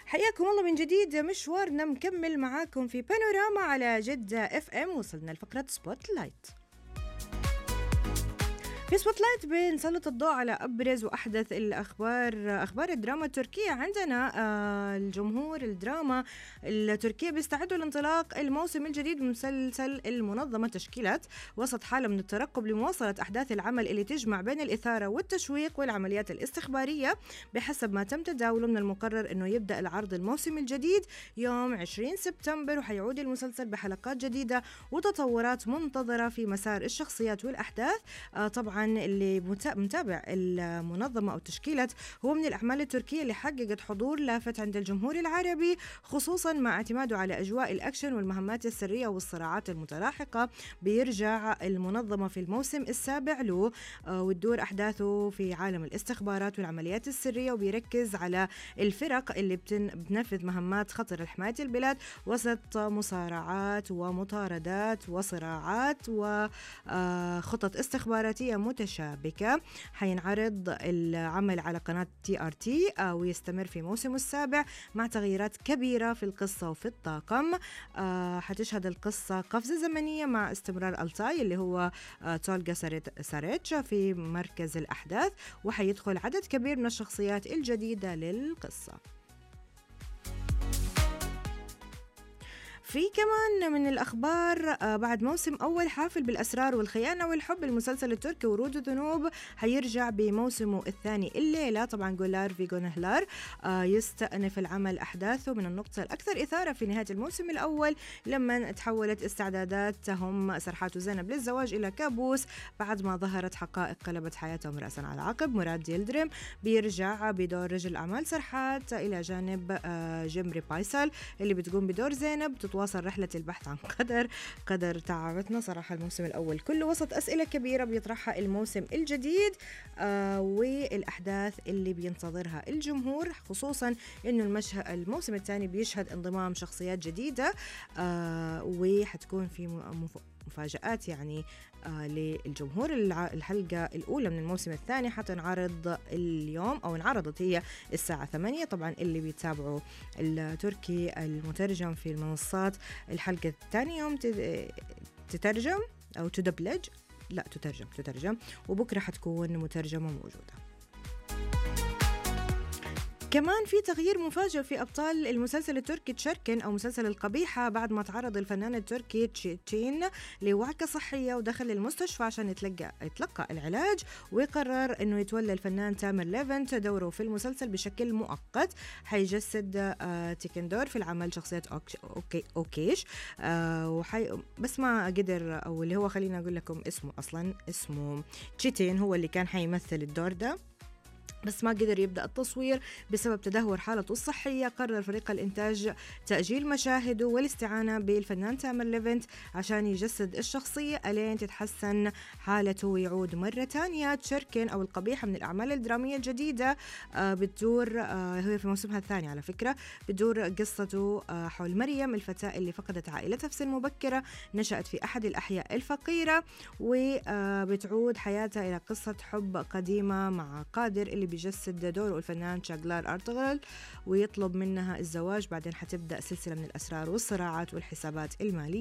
حياكم الله من جديد مشوارنا مكمل معاكم في بانوراما على جدة اف ام وصلنا لفقرة سبوت لايت في سبوت لايت بنسلط الضوء على ابرز واحدث الاخبار اخبار الدراما التركيه عندنا آه الجمهور الدراما التركيه بيستعدوا لانطلاق الموسم الجديد من مسلسل المنظمه تشكيلات وسط حاله من الترقب لمواصله احداث العمل اللي تجمع بين الاثاره والتشويق والعمليات الاستخباريه بحسب ما تم تداوله من المقرر انه يبدا العرض الموسم الجديد يوم 20 سبتمبر وحيعود المسلسل بحلقات جديده وتطورات منتظره في مسار الشخصيات والاحداث آه طبعا طبعا اللي متابع المنظمة أو تشكيلة هو من الأعمال التركية اللي حققت حضور لافت عند الجمهور العربي خصوصا مع اعتماده على أجواء الأكشن والمهمات السرية والصراعات المتلاحقة بيرجع المنظمة في الموسم السابع له وتدور أحداثه في عالم الاستخبارات والعمليات السرية وبيركز على الفرق اللي بتنفذ مهمات خطر لحماية البلاد وسط مصارعات ومطاردات وصراعات وخطط استخباراتية متشابكة حينعرض العمل على قناة تي ار تي ويستمر في موسمه السابع مع تغييرات كبيرة في القصة وفي الطاقم حتشهد القصة قفزة زمنية مع استمرار التاي اللي هو تولغا ساريتش في مركز الأحداث وحيدخل عدد كبير من الشخصيات الجديدة للقصة في كمان من الأخبار بعد موسم أول حافل بالأسرار والخيانة والحب المسلسل التركي ورود الذنوب حيرجع بموسمه الثاني الليلة طبعا جولار في جونهلار يستأنف العمل أحداثه من النقطة الأكثر إثارة في نهاية الموسم الأول لما تحولت استعداداتهم سرحات وزينب للزواج إلى كابوس بعد ما ظهرت حقائق قلبت حياتهم رأسا على عقب مراد يلدرم بيرجع بدور رجل أعمال سرحات إلى جانب جيمري بايسل اللي بتقوم بدور زينب تتواصل رحلة البحث عن قدر قدر تعبتنا صراحة الموسم الأول كله وسط أسئلة كبيرة بيطرحها الموسم الجديد آه والأحداث اللي بينتظرها الجمهور خصوصا أنه المشهد الموسم الثاني بيشهد انضمام شخصيات جديدة آه وحتكون في مف... مفاجآت يعني آه للجمهور الحلقة الأولى من الموسم الثاني حتنعرض اليوم أو انعرضت هي الساعة 8 طبعا اللي بيتابعوا التركي المترجم في المنصات الحلقة الثانية يوم تترجم أو تدبلج لا تترجم تترجم وبكرة حتكون مترجمة موجودة كمان في تغيير مفاجئ في ابطال المسلسل التركي تشركن او مسلسل القبيحه بعد ما تعرض الفنان التركي تشيتشين لوعكه صحيه ودخل المستشفى عشان يتلقى يتلقى العلاج وقرر انه يتولى الفنان تامر ليفنت دوره في المسلسل بشكل مؤقت حيجسد آه تيكندور في العمل شخصيه أوكي اوكيش آه وحي بس ما قدر او اللي هو خلينا اقول لكم اسمه اصلا اسمه تشيتين هو اللي كان حيمثل الدور ده بس ما قدر يبدا التصوير بسبب تدهور حالته الصحيه قرر فريق الانتاج تاجيل مشاهده والاستعانه بالفنان تامر ليفنت عشان يجسد الشخصيه الين تتحسن حالته ويعود مره ثانيه تشركن او القبيحه من الاعمال الدراميه الجديده آه بتدور آه هي في موسمها الثاني على فكره بتدور قصته آه حول مريم الفتاه اللي فقدت عائلتها في سن مبكره نشات في احد الاحياء الفقيره وبتعود حياتها الى قصه حب قديمه مع قادر اللي بيجسد دوره الفنان شاغلار أرطغرل ويطلب منها الزواج بعدين حتبدأ سلسلة من الأسرار والصراعات والحسابات المالية